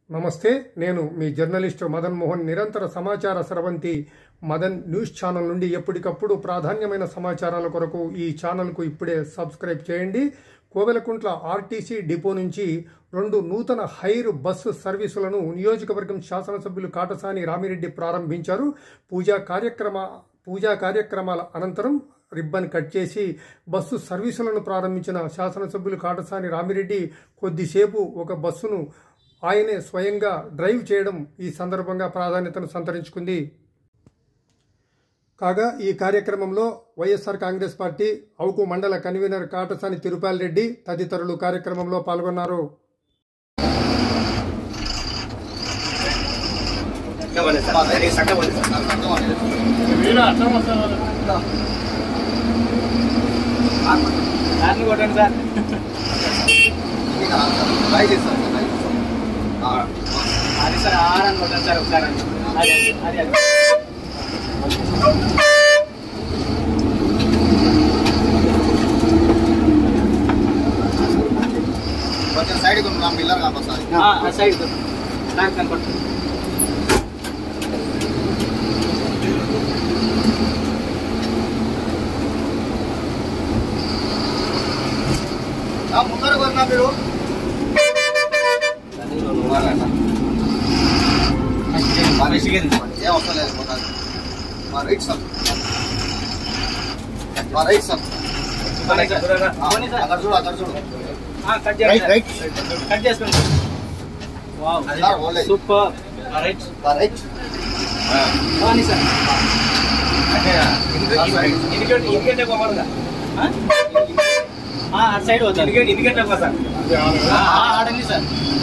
నమస్తే నేను మీ జర్నలిస్ట్ మదన్ మోహన్ నిరంతర సమాచార స్రవంతి మదన్ న్యూస్ ఛానల్ నుండి ఎప్పటికప్పుడు ప్రాధాన్యమైన సమాచారాల కొరకు ఈ ఛానల్కు ఇప్పుడే సబ్స్క్రైబ్ చేయండి కోవెలకుంట్ల ఆర్టీసీ డిపో నుంచి రెండు నూతన హైర్ బస్సు సర్వీసులను నియోజకవర్గం శాసనసభ్యులు కాటసాని రామిరెడ్డి ప్రారంభించారు పూజా కార్యక్రమ పూజా కార్యక్రమాల అనంతరం రిబ్బన్ కట్ చేసి బస్సు సర్వీసులను ప్రారంభించిన శాసనసభ్యులు కాటసాని రామిరెడ్డి కొద్దిసేపు ఒక బస్సును ఆయనే స్వయంగా డ్రైవ్ చేయడం ఈ సందర్భంగా ప్రాధాన్యతను సంతరించుకుంది కాగా ఈ కార్యక్రమంలో వైఎస్ఆర్ కాంగ్రెస్ పార్టీ అవుకు మండల కన్వీనర్ కాటసాని తిరుపాల్ రెడ్డి తదితరులు కార్యక్రమంలో పాల్గొన్నారు సార్ని కొట్టండి సార్ అది సార్ ఆరని కొట్టండి సార్ ఒకసారి అది అది అది కొంచెం సైడ్ కొంచెం పిల్లర్ కాపాలి ఆ, ఆ సైడ్ నాకు కనపడుతుంది ముందర కొన్నా మీరు ఏం అవసరం లేదు పోతాది. మా రైట్ సార్ మా రైట్ సార్ పోనీ సార్. అక్కడ చూడు అక్కడ చూడు ఆ, కట్ చేయండి సార్. రైట్ కట్ చేసుకోండి sir. Wow sir only super right మా రైట్ పోనీ సార్ ఇండికేట్ ఇండికేట్ పోవాలిగా ఆ? ఆ, అటు సైడ్ వద్దాం ఇండికేట్ ఇండికేట్ సార్ ఆ, ఆ, ఆడండి సార్